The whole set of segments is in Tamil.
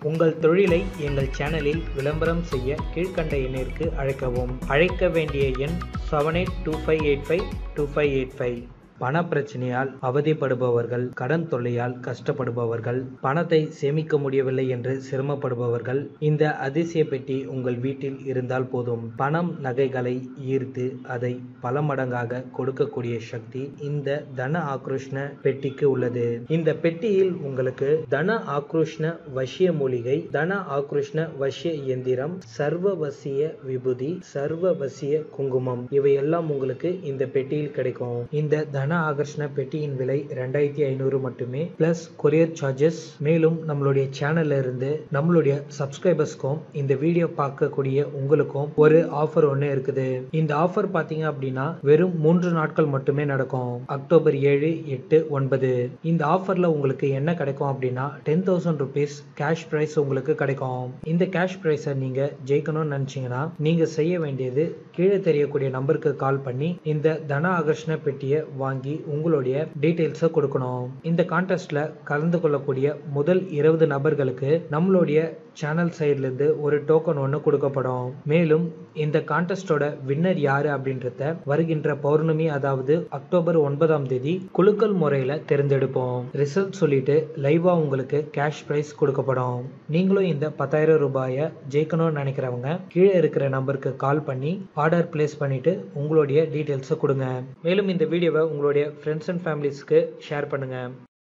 உங்கள் தொழிலை எங்கள் சேனலில் விளம்பரம் செய்ய கீழ்க்கண்ட எண்ணிற்கு அழைக்கவும் அழைக்க வேண்டிய எண் seven eight two five eight five two five eight five பண பிரச்சனையால் அவதிப்படுபவர்கள் கடன் தொல்லையால் கஷ்டப்படுபவர்கள் பணத்தை சேமிக்க முடியவில்லை என்று சிரமப்படுபவர்கள் இந்த அதிசய பெட்டி உங்கள் வீட்டில் இருந்தால் போதும் பணம் நகைகளை ஈர்த்து அதை பல மடங்காக கொடுக்கக்கூடிய சக்தி இந்த தன ஆக்ரோஷ்ண பெட்டிக்கு உள்ளது இந்த பெட்டியில் உங்களுக்கு தன ஆக்ரோஷ்ண வசிய மூலிகை தன ஆக்ரோஷ்ண வசிய இயந்திரம் சர்வவசிய விபூதி சர்வவசிய குங்குமம் இவையெல்லாம் உங்களுக்கு இந்த பெட்டியில் கிடைக்கும் இந்த தன ஆகர்ஷண பெட்டியின் விலை ரெண்டாயிரத்தி ஐநூறு மட்டுமே பிளஸ் கொரியர் சார்ஜஸ் மேலும் நம்மளுடைய சேனல்ல இருந்து நம்மளுடைய சப்ஸ்கிரைபர்ஸ்க்கும் இந்த வீடியோ பார்க்கக்கூடிய உங்களுக்கும் ஒரு ஆஃபர் ஒன்று இருக்குது இந்த ஆஃபர் பார்த்தீங்க அப்படின்னா வெறும் மூன்று நாட்கள் மட்டுமே நடக்கும் அக்டோபர் ஏழு எட்டு ஒன்பது இந்த ஆஃபர்ல உங்களுக்கு என்ன கிடைக்கும் அப்படின்னா ten thousand rupees cash prize உங்களுக்கு கிடைக்கும் இந்த கேஷ் ப்ரைஸை நீங்க ஜெயிக்கணும்னு நினைச்சீங்கன்னா நீங்க செய்ய வேண்டியது கீழே தெரியக்கூடிய நம்பருக்கு கால் பண்ணி இந்த தன ஆகர்ஷண பெட்டியை வாங்கி உங்களுடைய டீட்டெயில்ஸை கொடுக்கணும் இந்த கான்டெஸ்ட்ல கலந்து கொள்ளக்கூடிய முதல் இருபது நபர்களுக்கு நம்மளுடைய சேனல் சைட்ல இருந்து ஒரு டோக்கன் ஒன்று கொடுக்கப்படும் மேலும் இந்த கான்டெஸ்டோட வின்னர் யாரு அப்படின்றத வருகின்ற பௌர்ணமி அதாவது அக்டோபர் ஒன்பதாம் தேதி குலுக்கல் முறையில தேர்ந்தெடுப்போம் ரிசல்ட் சொல்லிட்டு லைவா உங்களுக்கு கேஷ் பிரைஸ் கொடுக்கப்படும் நீங்களும் இந்த பத்தாயிரம் ரூபாயை ஜெயிக்கணும்னு நினைக்கிறவங்க கீழே இருக்கிற நம்பருக்கு கால் பண்ணி ஆர்டர் பிளேஸ் பண்ணிட்டு உங்களுடைய டீட்டெயில்ஸை கொடுங்க மேலும் இந்த வீடியோவை உங்களுடைய ஃப்ரெண்ட்ஸ் அண்ட் ஃபேமிலிஸ்க்கு ஷேர் பண்ணுங்க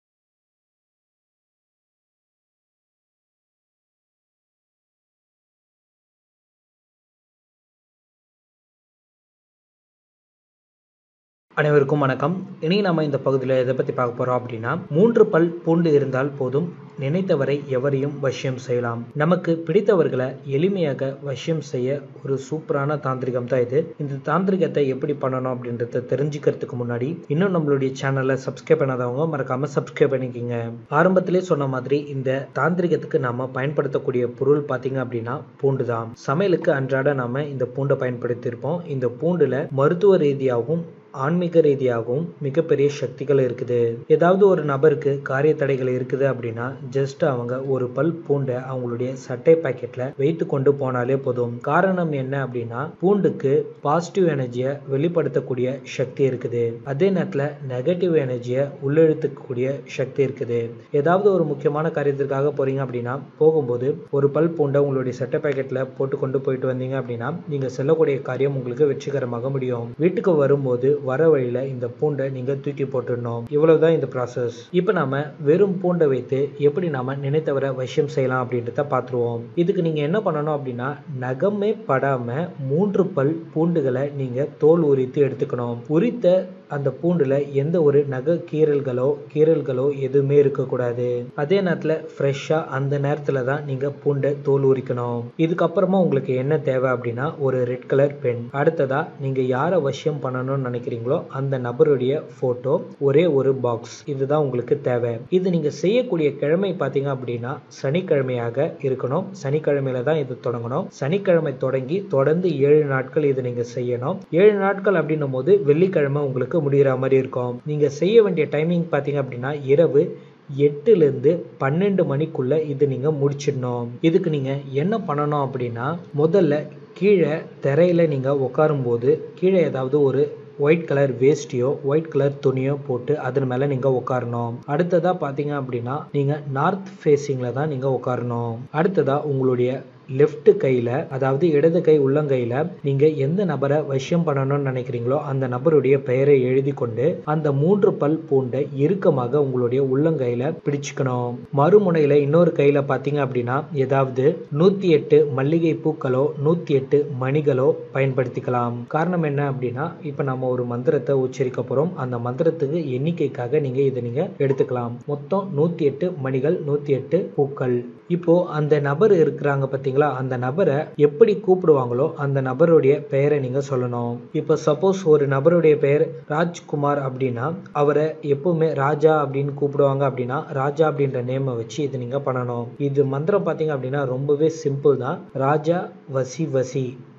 அனைவருக்கும் வணக்கம் இனி நம்ம இந்த பகுதியில் எதை பற்றி பார்க்க போகிறோம் அப்படின்னா மூன்று பல் பூண்டு இருந்தால் போதும் நினைத்தவரை எவரையும் வசியம் செய்யலாம் நமக்கு பிடித்தவர்களை எளிமையாக வசியம் செய்ய ஒரு சூப்பரான தாந்திரிகம் தான் இது இந்த தாந்திரிகத்தை எப்படி பண்ணணும் அப்படின்றத தெரிஞ்சுக்கிறதுக்கு முன்னாடி இன்னும் நம்மளுடைய சேனலை சப்ஸ்கிரைப் பண்ணாதவங்க மறக்காம சப்ஸ்கிரைப் பண்ணிக்கோங்க ஆரம்பத்திலே சொன்ன மாதிரி இந்த தாந்திரிகத்துக்கு நாம பயன்படுத்தக்கூடிய பொருள் பார்த்தீங்க அப்படின்னா பூண்டு தான் சமையலுக்கு அன்றாட நாம இந்த பூண்டை பயன்படுத்தியிருப்போம் இந்த பூண்டுல மருத்துவ ரீதியாகவும் ஆன்மீக ரீதியாகவும் மிகப்பெரிய சக்திகள் இருக்குது ஏதாவது ஒரு நபருக்கு காரிய தடைகள் இருக்குது அப்படின்னா ஜஸ்ட் அவங்க ஒரு பல் பூண்டை அவங்களுடைய சட்டை பாக்கெட்ல வைத்து கொண்டு போனாலே போதும் காரணம் என்ன அப்படின்னா பூண்டுக்கு பாசிட்டிவ் எனர்ஜியை வெளிப்படுத்தக்கூடிய சக்தி இருக்குது அதே நேரத்துல நெகட்டிவ் எனர்ஜியை உள்ளெழுத்துக்கூடிய சக்தி இருக்குது ஏதாவது ஒரு முக்கியமான காரியத்திற்காக போறீங்க அப்படின்னா போகும்போது ஒரு பல் பூண்டை உங்களுடைய சட்டை பாக்கெட்ல போட்டு கொண்டு போயிட்டு வந்தீங்க அப்படின்னா நீங்க செல்லக்கூடிய காரியம் உங்களுக்கு வெற்றிகரமாக முடியும் வீட்டுக்கு வரும்போது வர வழியில இந்த பூண்டை நீங்க தூக்கி போட்டுடணும் இவ்வளவுதான் இந்த ப்ராசஸ் இப்போ நாம வெறும் பூண்டை வைத்து எப்படி நாம நினைத்தவரை வசியம் செய்யலாம் அப்படின்றத பார்த்துருவோம் இதுக்கு நீங்க என்ன பண்ணணும் அப்படின்னா நகமே படாம மூன்று பல் பூண்டுகளை நீங்க தோல் உரித்து எடுத்துக்கணும் உரித்த அந்த பூண்டுல எந்த ஒரு நகை கீரல்களோ கீரல்களோ எதுவுமே இருக்கக்கூடாது அதே நேரத்துல ஃப்ரெஷ்ஷா அந்த நேரத்துல தான் நீங்க பூண்டை தோல் உரிக்கணும் இதுக்கப்புறமா உங்களுக்கு என்ன தேவை அப்படின்னா ஒரு ரெட் கலர் பென் அடுத்ததா நீங்க யாரை வசியம் பண்ணணும்னு நினைக்கிறீங்களோ அந்த நபருடைய போட்டோ ஒரே ஒரு பாக்ஸ் இதுதான் உங்களுக்கு தேவை இது நீங்க செய்யக்கூடிய கிழமை பார்த்தீங்க அப்படின்னா சனிக்கிழமையாக இருக்கணும் சனிக்கிழமையில தான் இது தொடங்கணும் சனிக்கிழமை தொடங்கி தொடர்ந்து ஏழு நாட்கள் இது நீங்க செய்யணும் ஏழு நாட்கள் அப்படின்னும் போது வெள்ளிக்கிழமை உங்களுக்கு முடிகிற மாதிரி இருக்கும் நீங்க செய்ய வேண்டிய டைமிங் பார்த்தீங்க அப்படின்னா இரவு எட்டுலேருந்து பன்னெண்டு மணிக்குள்ள இது நீங்க முடிச்சிடணும் இதுக்கு நீங்க என்ன பண்ணணும் அப்படின்னா முதல்ல கீழே தரையில நீங்க உட்காரும்போது கீழே ஏதாவது ஒரு ஒயிட் கலர் வேஸ்டியோ ஒயிட் கலர் துணியோ போட்டு அதன் மேலே நீங்கள் உட்காரணும் அடுத்ததாக பார்த்தீங்க அப்படின்னா நீங்கள் நார்த் ஃபேஸிங்கில் தான் நீங்கள் உட்காரணும் அடுத்ததாக உங்களுடைய லெஃப்ட் கையில் அதாவது இடது கை உள்ளங்கையில் நீங்கள் எந்த நபரை வசியம் பண்ணணும்னு நினைக்கிறீங்களோ அந்த நபருடைய பெயரை எழுதி கொண்டு அந்த மூன்று பல் பூண்டை இறுக்கமாக உங்களுடைய உள்ளங்கையில் பிடிச்சுக்கணும் மறுமுனையில் இன்னொரு கையில் பார்த்தீங்க அப்படின்னா ஏதாவது நூற்றி எட்டு மல்லிகை பூக்களோ நூற்றி எட்டு மணிகளோ பயன்படுத்திக்கலாம் காரணம் என்ன அப்படின்னா இப்போ நம்ம ஒரு மந்திரத்தை உச்சரிக்க போகிறோம் அந்த மந்திரத்துக்கு எண்ணிக்கைக்காக நீங்கள் இதை நீங்கள் எடுத்துக்கலாம் மொத்தம் நூற்றி எட்டு மணிகள் நூற்றி எட்டு பூக்கள் இப்போ அந்த நபர் இருக்கிறாங்க பார்த்தீங்களா அந்த நபரை எப்படி கூப்பிடுவாங்களோ அந்த நபருடைய பெயரை நீங்க சொல்லணும் இப்போ சப்போஸ் ஒரு நபருடைய பெயர் ராஜ்குமார் அப்படின்னா அவரை எப்பவுமே ராஜா அப்படின்னு கூப்பிடுவாங்க அப்படின்னா ராஜா அப்படின்ற நேமை வச்சு இது நீங்க பண்ணணும் இது மந்திரம் பார்த்தீங்க அப்படின்னா ரொம்பவே சிம்பிள் தான் ராஜா வசி வசி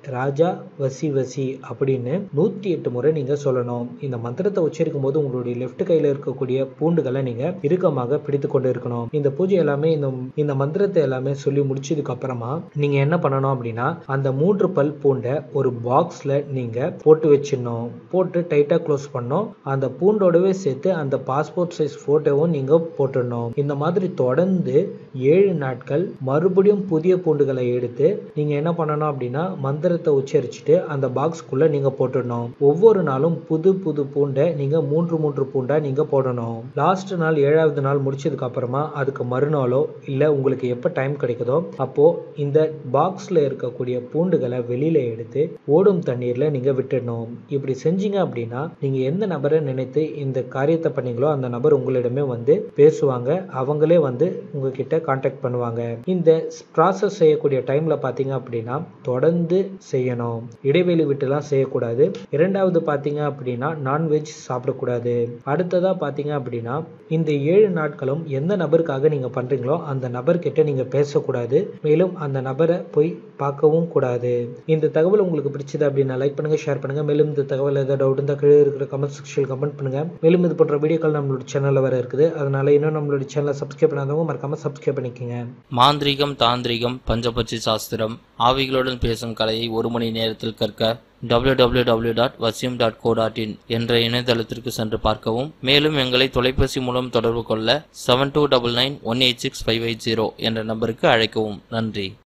ராஜா வசி வசி அப்படின்னு நூத்தி எட்டு முறை நீங்க சொல்லணும் இந்த மந்திரத்தை உச்சரிக்கும் போது உங்களுடைய லெஃப்ட் கையில இருக்கக்கூடிய பூண்டுகளை நீங்க இறுக்கமாக பிடித்து கொண்டு இருக்கணும் இந்த பூஜை எல்லாமே இந்த இந்த மந்திரத்தை எல்லாமே சொல்லி முடிச்சதுக்கு அப்புறமா நீங்க என்ன பண்ணணும் அப்படின்னா அந்த மூன்று பல் பூண்டை ஒரு பாக்ஸ்ல நீங்க போட்டு வச்சிடணும் போட்டு டைட்டா க்ளோஸ் பண்ணணும் அந்த பூண்டோடவே சேர்த்து அந்த பாஸ்போர்ட் சைஸ் போட்டோவும் நீங்க போட்டுடணும் இந்த மாதிரி தொடர்ந்து ஏழு நாட்கள் மறுபடியும் புதிய பூண்டுகளை எடுத்து நீங்க என்ன பண்ணணும் அப்படின்னா மந்திரத்தை உச்சரிச்சுட்டு அந்த பாக்ஸ்க்குள்ள நீங்க போட்டுடணும் ஒவ்வொரு நாளும் புது புது பூண்டை நீங்க மூன்று மூன்று பூண்டா நீங்க போடணும் லாஸ்ட் நாள் ஏழாவது நாள் முடிச்சதுக்கு அப்புறமா அதுக்கு மறுநாளோ இல்ல உங்களுக்கு எப்ப டைம் கிடைக்குதோ அப்போ இந்த பாக்ஸ்ல இருக்கக்கூடிய பூண்டுகளை வெளியில எடுத்து ஓடும் தண்ணீர்ல நீங்க விட்டுடணும் இப்படி செஞ்சீங்க அப்படின்னா நீங்க எந்த நபரை நினைத்து இந்த காரியத்தை பண்ணீங்களோ அந்த நபர் உங்களிடமே வந்து பேசுவாங்க அவங்களே வந்து உங்ககிட்ட கான்டாக்ட் பண்ணுவாங்க இந்த ப்ராசஸ் செய்யக்கூடிய டைம்ல பாத்தீங்க அப்படின்னா தொடர்ந்து செய்யணும் இடைவெளி விட்டுலாம் செய்யக்கூடாது இரண்டாவது பாத்தீங்க அப்படின்னா நான்வெஜ் சாப்பிடக்கூடாது அடுத்ததா பாத்தீங்க அப்படின்னா இந்த ஏழு நாட்களும் எந்த நபருக்காக நீங்க பண்றீங்களோ அந்த நபர்கிட்ட நீங்க பேசக்கூடாது மேலும் அந்த நபரை போய் பார்க்கவும் கூடாது இந்த தகவல் உங்களுக்கு பிடிச்சது அப்படின்னா லைக் பண்ணுங்க ஷேர் பண்ணுங்க மேலும் இந்த தகவல் ஏதாவது டவுட் இருந்தால் கீழே இருக்கிற கமெண்ட் செக்ஷன் கமெண்ட் பண்ணுங்க மேலும் இது போன்ற வீடியோக்கள் நம்மளோட சேனல்ல வர இருக்குது அதனால இன்னும் நம்மளோட சேனலை சப்ஸ்கிரைப் பண்ணாதவங்க மறக்காம சப்ஸ்கிரைப் பண்ணிக்கோங்க மாந்திரீகம் தாந்திரிகம் பஞ்சபட்சி சாஸ்திரம் ஆவிகளுடன் பேசும் கலையை ஒரு மணி நேரத்தில் கற்க www.vasyum.co.in dot dot dot in என்ற இணையதளத்திற்கு சென்று பார்க்கவும் மேலும் எங்களை தொலைபேசி மூலம் தொடர்பு கொள்ள seven two double nine one eight six five eight zero என்ற நம்பருக்கு அழைக்கவும் நன்றி